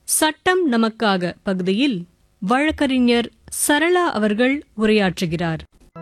சட்டம் நமக்காக பகுதியில் வழக்கறிஞர் சரளா அவர்கள் உரையாற்றுகிறார்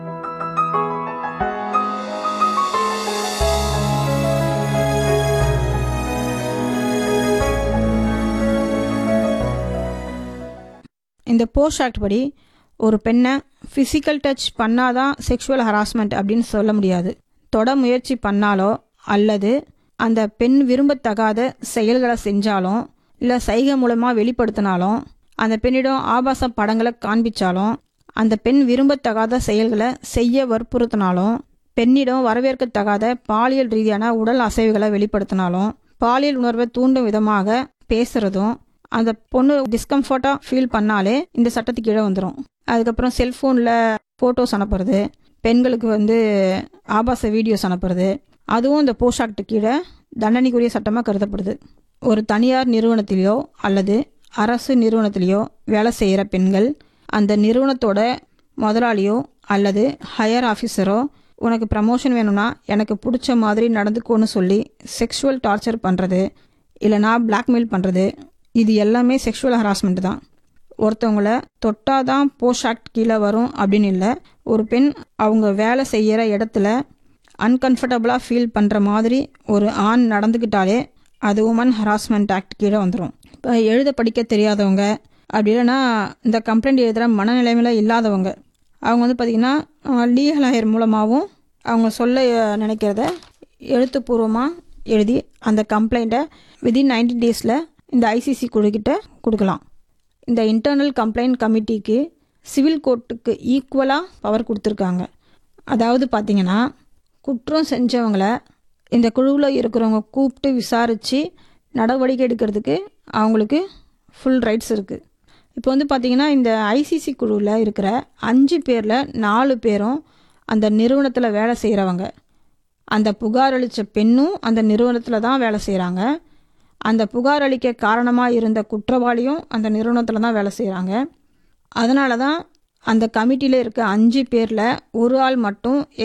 இந்த போஸ்ட் ஆக்ட் படி ஒரு பெண்ணை ஃபிசிக்கல் டச் பண்ணாதான் செக்ஷுவல் ஹராஸ்மெண்ட் அப்படின்னு சொல்ல முடியாது தொட முயற்சி பண்ணாலோ அல்லது அந்த பெண் விரும்பத்தகாத செயல்களை செஞ்சாலும் இல்லை சைகை மூலமாக வெளிப்படுத்தினாலும் அந்த பெண்ணிடம் ஆபாச படங்களை காண்பிச்சாலும் அந்த பெண் விரும்பத்தகாத செயல்களை செய்ய வற்புறுத்தினாலும் பெண்ணிடம் வரவேற்கத்தகாத பாலியல் ரீதியான உடல் அசைவுகளை வெளிப்படுத்தினாலும் பாலியல் உணர்வை தூண்டும் விதமாக பேசுறதும் அந்த பொண்ணு டிஸ்கம்ஃபர்ட்டாக ஃபீல் பண்ணாலே இந்த சட்டத்துக்கு கீழே வந்துடும் அதுக்கப்புறம் செல்ஃபோனில் ஃபோட்டோஸ் அனுப்புறது பெண்களுக்கு வந்து ஆபாச வீடியோஸ் அனுப்புறது அதுவும் இந்த போஸ்ட் ஆக்ட் கீழே தண்டனைக்குரிய சட்டமாக கருதப்படுது ஒரு தனியார் நிறுவனத்திலேயோ அல்லது அரசு நிறுவனத்திலேயோ வேலை செய்கிற பெண்கள் அந்த நிறுவனத்தோட முதலாளியோ அல்லது ஹையர் ஆஃபீஸரோ உனக்கு ப்ரமோஷன் வேணும்னா எனக்கு பிடிச்ச மாதிரி நடந்துக்கோன்னு சொல்லி செக்ஷுவல் டார்ச்சர் பண்ணுறது இல்லைனா பிளாக்மெயில் பண்ணுறது இது எல்லாமே செக்ஷுவல் ஹராஸ்மெண்ட் தான் ஒருத்தவங்கள தொட்டாதான் போஸ்ட் ஆக்ட் கீழே வரும் அப்படின்னு இல்லை ஒரு பெண் அவங்க வேலை செய்கிற இடத்துல அன்கம்ஃபர்டபுளாக ஃபீல் பண்ணுற மாதிரி ஒரு ஆண் நடந்துக்கிட்டாலே அது உமன் ஹராஸ்மெண்ட் ஆக்ட் கீழே வந்துடும் இப்போ எழுத படிக்க தெரியாதவங்க அப்படி இல்லைன்னா இந்த கம்ப்ளைண்ட் எழுதுகிற மனநிலைமையில் இல்லாதவங்க அவங்க வந்து பார்த்திங்கன்னா லீகல் ஹையர் மூலமாகவும் அவங்க சொல்ல அஹ், நினைக்கிறத எழுத்துப்பூர்வமாக எழுதி அந்த கம்ப்ளைண்ட்டை விதின் 90 டேஸில் இந்த ஐசிசி குழுக்கிட்ட கொடுக்கலாம் இந்த இன்டர்னல் கம்ப்ளைண்ட் கமிட்டிக்கு சிவில் கோர்ட்டுக்கு ஈக்குவலாக பவர் கொடுத்துருக்காங்க அதாவது பார்த்தீங்கன்னா குற்றம் செஞ்சவங்கள இந்த குழுவில் இருக்கிறவங்க கூப்பிட்டு விசாரித்து நடவடிக்கை எடுக்கிறதுக்கு அவங்களுக்கு ஃபுல் ரைட்ஸ் இருக்குது இப்போ வந்து பார்த்தீங்கன்னா இந்த ஐசிசி குழுவில் இருக்கிற அஞ்சு பேரில் நாலு பேரும் அந்த நிறுவனத்தில் வேலை செய்கிறவங்க அந்த புகார் அளித்த பெண்ணும் அந்த நிறுவனத்தில் தான் வேலை செய்கிறாங்க அந்த புகார் அளிக்க காரணமாக இருந்த குற்றவாளியும் அந்த நிறுவனத்தில் தான் வேலை செய்கிறாங்க அதனால தான் அந்த கமிட்டியில் இருக்க அஞ்சு பேரில் ஒரு ஆள் மட்டும்